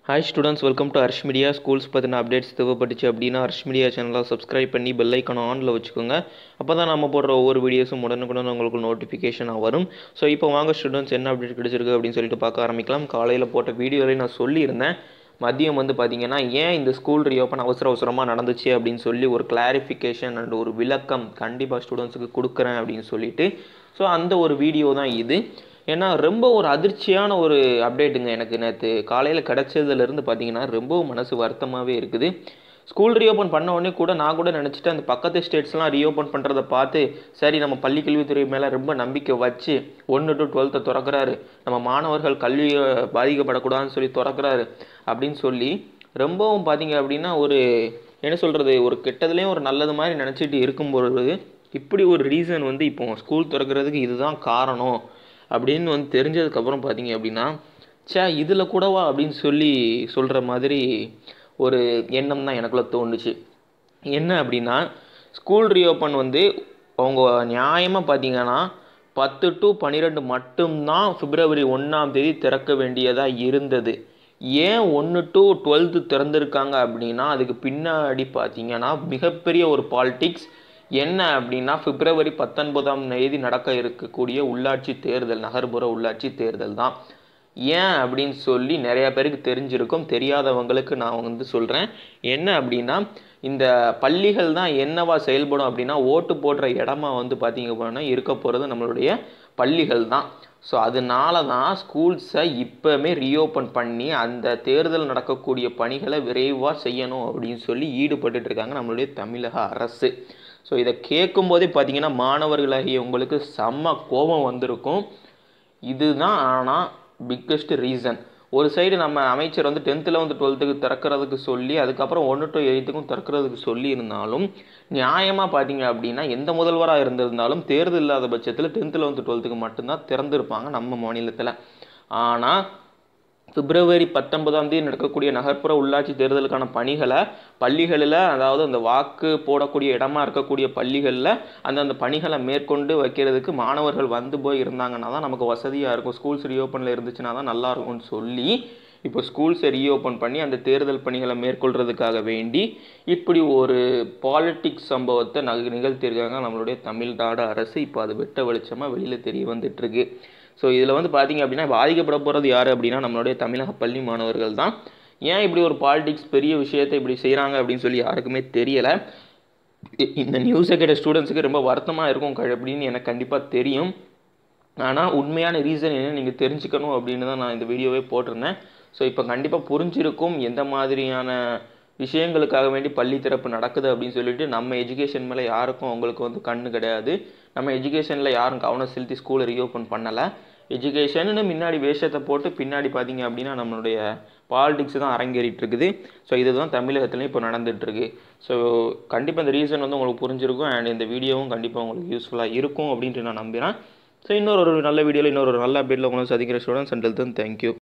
hi students welcome to Harsh media schools பற்றின updates தேவைப்பட்டுச்சு அப்படின்னா ஹர்ஷ் மீடியா சேனலை சப்ஸ்கிரைப் பண்ணி பெல் ஐக்கான ஆனில் வச்சுக்கோங்க அப்போ தான் நம்ம போடுற ஒவ்வொரு வீடியோஸும் உடனுக்குடன் உங்களுக்கு நோட்டிஃபிகேஷனாக வரும் ஸோ இப்போ வாங்க ஸ்டூடெண்ட்ஸ் என்ன அப்டேட் கிடைச்சிருக்கு அப்படின்னு சொல்லிட்டு பார்க்க ஆரம்பிக்கலாம் காலையில் போட்ட வீடியோவில் நான் சொல்லியிருந்தேன் மதியம் வந்து பார்த்தீங்கன்னா ஏன் இந்த ஸ்கூல் ரீஓப்பன் அவசர அவசரமாக நடந்துச்சு அப்படின்னு சொல்லி ஒரு கிளாரிஃபிகேஷன் அண்ட் ஒரு விளக்கம் கண்டிப்பாக ஸ்டூடெண்ட்ஸுக்கு கொடுக்குறேன் அப்படின்னு சொல்லிட்டு ஸோ அந்த ஒரு வீடியோ தான் இது ஏன்னா ரொம்ப ஒரு அதிர்ச்சியான ஒரு அப்டேட்டுங்க எனக்கு நேற்று காலையில் கிடச்சதுலேருந்து பார்த்தீங்கன்னா ரொம்பவும் மனசு வருத்தமாகவே இருக்குது ஸ்கூல் ரீஓப்பன் பண்ண உடனே கூட நான் கூட நினச்சிட்டு அந்த பக்கத்து ஸ்டேட்ஸ்லாம் ரீஓப்பன் பண்ணுறத பார்த்து சரி நம்ம பள்ளி கல்வித்துறை மேலே ரொம்ப நம்பிக்கை வச்சு ஒன்று டு டுவெல்த்தை திறக்கிறாரு நம்ம மாணவர்கள் கல்வி பாதிக்கப்படக்கூடாதுன்னு சொல்லி திறக்கிறாரு அப்படின்னு சொல்லி ரொம்பவும் பார்த்தீங்க அப்படின்னா ஒரு என்ன சொல்கிறது ஒரு கெட்டதுலேயும் ஒரு நல்லது மாதிரி நினச்சிட்டு இருக்கும்பொழுது இப்படி ஒரு ரீசன் வந்து இப்போ ஸ்கூல் திறக்கிறதுக்கு இதுதான் காரணம் அப்படின்னு வந்து தெரிஞ்சதுக்கப்புறம் பார்த்தீங்க அப்படின்னா சே இதில் கூடவா அப்படின்னு சொல்லி சொல்கிற மாதிரி ஒரு எண்ணம் தான் எனக்குள்ளே தோணுச்சு என்ன அப்படின்னா ஸ்கூல் ரீஓப்பன் வந்து அவங்க நியாயமாக பார்த்தீங்கன்னா பத்து டு பன்னிரெண்டு மட்டும்தான் பிப்ரவரி ஒன்றாம் தேதி திறக்க வேண்டியதாக இருந்தது ஏன் ஒன்று டு டுவெல்த்து திறந்திருக்காங்க அப்படின்னா அதுக்கு பின்னாடி பார்த்தீங்கன்னா மிகப்பெரிய ஒரு பாலிட்டிக்ஸ் என்ன அப்படின்னா பிப்ரவரி பத்தொன்பதாம் தேதி நடக்க இருக்கக்கூடிய உள்ளாட்சி தேர்தல் நகர்ப்புற உள்ளாட்சி தேர்தல் தான் ஏன் அப்படின்னு சொல்லி நிறைய பேருக்கு தெரிஞ்சிருக்கும் தெரியாதவங்களுக்கு நான் வந்து சொல்கிறேன் என்ன அப்படின்னா இந்த பள்ளிகள் தான் என்னவா செயல்படும் அப்படின்னா ஓட்டு போடுற இடமா வந்து பார்த்தீங்க அப்படின்னா இருக்க போகிறது நம்மளுடைய பள்ளிகள் தான் ஸோ அதனால தான் ஸ்கூல்ஸை இப்போவுமே ரீஓப்பன் பண்ணி அந்த தேர்தல் நடக்கக்கூடிய பணிகளை விரைவாக செய்யணும் அப்படின்னு சொல்லி ஈடுபட்டு இருக்காங்க நம்மளுடைய தமிழக அரசு ஸோ இதை கேட்கும்போதே பார்த்தீங்கன்னா மாணவர்களாகிய உங்களுக்கு செம்ம கோபம் வந்திருக்கும் இதுதான் ஆனால் பிக்கஸ்ட் ரீசன் ஒரு சைடு நம்ம அமைச்சர் வந்து டென்த்தில் வந்து டுவெல்த்துக்கு திறக்கிறதுக்கு சொல்லி அதுக்கப்புறம் ஒன்று டு எயித்துக்கும் திறக்கிறதுக்கு சொல்லி இருந்தாலும் நியாயமாக பார்த்தீங்க அப்படின்னா எந்த முதல்வராக இருந்திருந்தாலும் தேர்தல் இல்லாத பட்சத்தில் டென்த்தில் வந்து டுவெல்த்துக்கு மட்டும்தான் திறந்திருப்பாங்க நம்ம மாநிலத்தில் ஆனால் பிப்ரவரி பத்தொன்பதாம் தேதி நடக்கக்கூடிய நகர்ப்புற உள்ளாட்சி தேர்தலுக்கான பணிகளை பள்ளிகளில் அதாவது அந்த வாக்கு போடக்கூடிய இடமா இருக்கக்கூடிய பள்ளிகளில் அந்தந்த பணிகளை மேற்கொண்டு வைக்கிறதுக்கு மாணவர்கள் வந்து போய் இருந்தாங்கன்னா தான் நமக்கு வசதியாக இருக்கும் ஸ்கூல்ஸ் ரீஓப்பனில் இருந்துச்சுன்னா தான் நல்லா இருக்கும்னு சொல்லி இப்போ ஸ்கூல்ஸை ரீஓப்பன் பண்ணி அந்த தேர்தல் பணிகளை மேற்கொள்றதுக்காக வேண்டி இப்படி ஒரு பாலிட்டிக்ஸ் சம்பவத்தை நக நிகழ்த்தியிருக்காங்க நம்மளுடைய தமிழ்நாடு அரசு இப்போ அது வெட்ட வெளிச்சமாக வெளியில் தெரிய வந்துட்டுருக்கு ஸோ இதில் வந்து பார்த்தீங்க அப்படின்னா பாதிக்கப்பட போகிறது யார் அப்படின்னா நம்மளுடைய தமிழக பள்ளி மாணவர்கள் தான் ஏன் இப்படி ஒரு பாலிடிக்ஸ் பெரிய விஷயத்தை இப்படி செய்கிறாங்க அப்படின்னு சொல்லி யாருக்குமே தெரியலை இந்த நியூஸை கேட்ட ஸ்டூடெண்ட்ஸுக்கு ரொம்ப வருத்தமாக இருக்கும் அப்படின்னு எனக்கு கண்டிப்பாக தெரியும் ஆனால் உண்மையான ரீசன் என்ன நீங்கள் தெரிஞ்சுக்கணும் அப்படின்னு தான் நான் இந்த வீடியோவே போட்டிருந்தேன் ஸோ இப்போ கண்டிப்பாக புரிஞ்சிருக்கும் எந்த மாதிரியான விஷயங்களுக்காக வேண்டி பள்ளி திறப்பு நடக்குது அப்படின்னு சொல்லிட்டு நம்ம எஜுகேஷன் மேலே யாருக்கும் அவங்களுக்கு வந்து கண்ணு கிடையாது நம்ம எஜுகேஷனில் யாரும் கவனம் செலுத்தி ஸ்கூலை ரீஓப்பன் பண்ணலை எஜுகேஷன்னு முன்னாடி வேஷத்தை போட்டு பின்னாடி பார்த்தீங்க அப்படின்னா நம்மளுடைய பாலிடிக்ஸ் தான் அரங்கேறிட்டு இருக்குது ஸோ இதுதான் தமிழகத்துலேயும் இப்போ நடந்துகிட்ருக்கு ஸோ கண்டிப்பாக இந்த ரீசன் வந்து உங்களுக்கு புரிஞ்சிருக்கும் அண்ட் இந்த வீடியோவும் கண்டிப்பாக உங்களுக்கு யூஸ்ஃபுல்லாக இருக்கும் அப்படின்ட்டு நான் நம்புகிறேன் ஸோ இன்னொரு ஒரு நல்ல வீடியோவில் இன்னொரு நல்ல அப்டேட்டில் உங்களுக்கு சந்திக்கிற ஸ்டூடெண்ட்ஸ் அண்டில் தான் தேங்க்யூ